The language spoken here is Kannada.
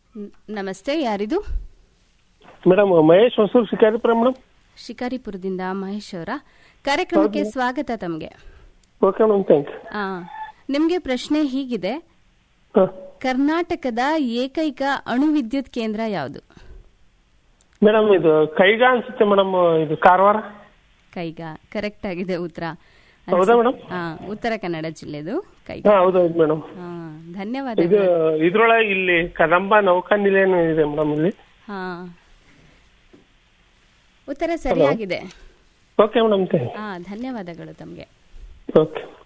ನ್- ನಮಸ್ತೆ ಯಾರಿದು ಮೇಡಮ್ ಮಹೇಶ್ ಹೊಸೂರು ಶಿಕಾರಿಪುರ ಮೇಡಮ್ ಶಿಕಾರಿಪುರದಿಂದ ಮಹೇಶ್ ಅವರ ಕಾರ್ಯಕ್ರಮಕ್ಕೆ ಸ್ವಾಗತ ತಮಗೆ ಓಕೆ ಮೇಡಮ್ ಥ್ಯಾಂಕ್ ಆ ನಿಮಗೆ ಪ್ರಶ್ನೆ ಹೀಗಿದೆ ಯು ಕರ್ನಾಟಕದ ಏಕೈಕ ಅಣು ವಿದ್ಯುತ್ ಕೇಂದ್ರ ಯಾವುದು ಮೇಡಮ್ ಇದು ಕೈಗ ಅನ್ಸುತ್ತೆ ಮೇಡಮ್ ಇದು ಕಾರವಾರ ಕೈಗ ಕರೆಕ್ಟ್ ಆಗಿದೆ ಉತ್ತರ ಹೌದಾ ಮೇಡಮ್ ಆ ಉತ್ತರ ಕನ್ನಡ ಜಿಲ್ಲೆದು ಕೈಗ ಹಾ ಹೌದೌದು ಮೇಡಮ್ ಆ, ಇದು ಧನ್ಯವಾದಗಳು ಇದ್ರೊಳಗೆ ಇಲ್ಲಿ ಕದಂಬ ನೌಕಾ ನಿಲಯನೂ ಇದೆ ಮೇಡಮ್ ಇಲ್ಲಿ ಹಾ ಉತ್ತರ ಸರಿಯಾಗಿದೆ ಓಕೆ ಮೇಡಮ್ ಥ್ಯಾಂಕ್ ಹಾ ಧನ್ಯವಾದಗಳು ತಮಗೆ ಓಕೆ